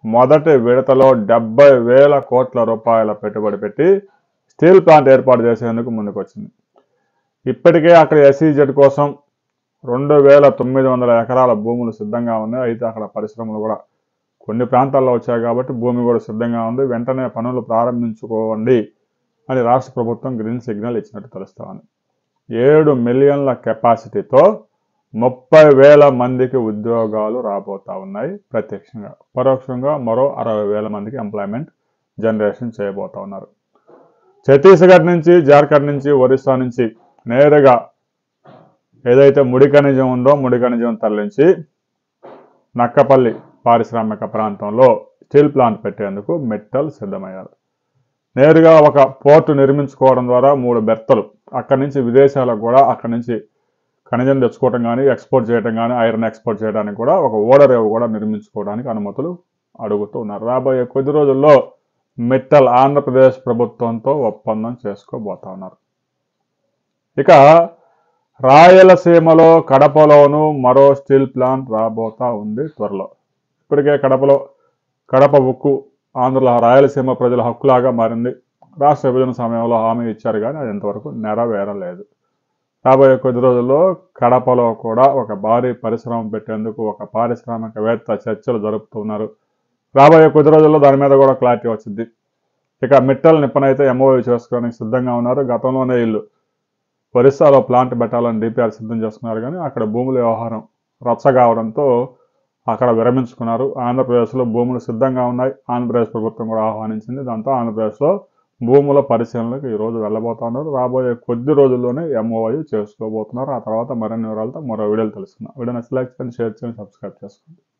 మొదటి విడతలో డెబ్బై వేల కోట్ల రూపాయల పెట్టుబడి పెట్టి స్టీల్ ప్లాంట్ ఏర్పాటు చేసేందుకు ముందుకొచ్చింది ఇప్పటికే అక్కడ ఎస్ఈజెడ్ కోసం రెండు వేల తొమ్మిది వందల ఎకరాల భూములు సిద్ధంగా ఉన్నాయి అయితే అక్కడ పరిశ్రమలు కూడా కొన్ని ప్రాంతాల్లో వచ్చాయి కాబట్టి భూమి కూడా సిద్ధంగా ఉంది వెంటనే పనులు ప్రారంభించుకోండి అని రాష్ట్ర ప్రభుత్వం గ్రీన్ సిగ్నల్ ఇచ్చినట్టు తెలుస్తా ఉంది ఏడు మిలియన్ల కెపాసిటీతో ముప్పై వేల మందికి ఉద్యోగాలు రాబోతా ఉన్నాయి ప్రత్యక్షంగా పరోక్షంగా మరో అరవై వేల మందికి ఎంప్లాయ్మెంట్ జనరేషన్ చేయబోతా ఉన్నారు ఛత్తీస్గఢ్ నుంచి జార్ఖండ్ నుంచి ఒరిస్సా నుంచి నేరుగా ఏదైతే ముడి ఖనిజం ఉందో ముడి ఖనిజం తరలించి నక్కపల్లి పారిశ్రామిక ప్రాంతంలో స్టీల్ ప్లాంట్ పెట్టేందుకు మెట్టల్ సిద్ధమయ్యారు నేరుగా ఒక పోర్టు నిర్మించుకోవడం ద్వారా మూడు బెర్తలు అక్కడి నుంచి విదేశాలకు కూడా అక్కడి నుంచి ఖనిజం తెచ్చుకోవడం కానీ ఎక్స్పోర్ట్ చేయడం కానీ ఐరన్ ఎక్స్పోర్ట్ చేయడానికి కూడా ఒక ఓడరేవు కూడా నిర్మించుకోవడానికి అనుమతులు అడుగుతూ ఉన్నారు రాబోయే కొద్ది రోజుల్లో మిట్టల్ ఆంధ్రప్రదేశ్ ప్రభుత్వంతో ఒప్పందం చేసుకోబోతా ఉన్నారు ఇక రాయలసీమలో కడపలోను మరో స్టీల్ ప్లాంట్ రాబోతా ఉంది త్వరలో ఇప్పటికే కడపలో కడప ఉక్కు ఆంధ్ర రాయలసీమ ప్రజల హక్కులాగా మారింది రాష్ట్ర విభజన సమయంలో హామీ ఇచ్చారు కానీ అది ఇంతవరకు నెరవేరలేదు రాబోయే కొద్ది రోజుల్లో కడపలో కూడా ఒక భారీ పరిశ్రమ పెట్టేందుకు ఒక పారిశ్రామికవేత్త చర్చలు జరుపుతున్నారు రాబోయే కొద్ది రోజుల్లో దాని మీద కూడా క్లారిటీ వచ్చింది ఇక మిట్టల్ నిప్పనైతే ఎంఓయూ చేసుకోవడానికి సిద్ధంగా ఉన్నారు గతంలోనే వీళ్ళు ఒరిస్సాలో ప్లాంట్ పెట్టాలని డిపిఆర్ సిద్ధం చేసుకున్నారు కానీ అక్కడ భూముల వ్యవహారం రచ్చ కావడంతో అక్కడ విరమించుకున్నారు ఆంధ్రప్రదేశ్లో భూములు సిద్ధంగా ఉన్నాయి ఆంధ్రప్రదేశ్ ప్రభుత్వం కూడా ఆహ్వానించింది దాంతో ఆంధ్రప్రదేశ్లో భూముల పరిశీలనకు ఈ రోజు వెళ్ళబోతున్నారు రాబోయే కొద్ది రోజుల్లోనే ఎంఓఐ చేసుకోబోతున్నారు ఆ తర్వాత మరిన్ని వివరాలతో మరో వీడియోలు తెలుసుకుందాం వీడియో నచ్చి లైక్ చేయండి షేర్ చేయండి సబ్స్క్రైబ్ చేసుకోండి